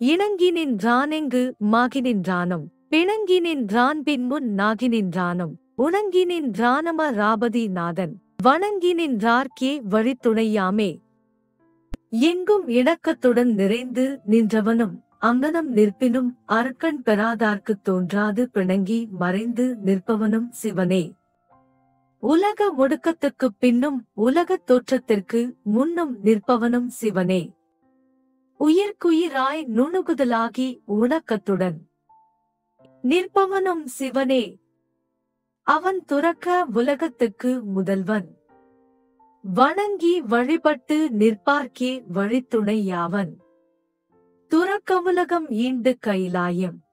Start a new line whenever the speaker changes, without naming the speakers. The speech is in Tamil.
இணங்கி நின்றானெங்கு மாகி நின்றானும் பிணங்கி நின்றான் பின்முன் நாகி நின்றானும் உணங்கி நின்றானம ராபதி நாதன் வணங்கி நின்றார்க்கே வழித்துணையாமே எங்கும் இணக்கத்துடன் நிறைந்து நின்றவனும் அங்கனம் நிற்பினும் அருக்கண் பெறாதார்க்குத் தோன்றாது பிணங்கி மறைந்து நிற்பவனும் சிவனே உலக ஒடுக்கத்துக்குப் பின்னும் உலகத் தோற்றத்திற்கு முன்னும் நிற்பவனும் சிவனே உயிர்க்குயிராய் நுணுகுதலாகி உணக்கத்துடன் நிற்பவனும் சிவனே அவன் துறக்க உலகத்துக்கு முதல்வன் வணங்கி வழிபட்டு நிற்பார்க்கே வழித்துணையாவன் துறக்க உலகம் ஈண்டு கைலாயம்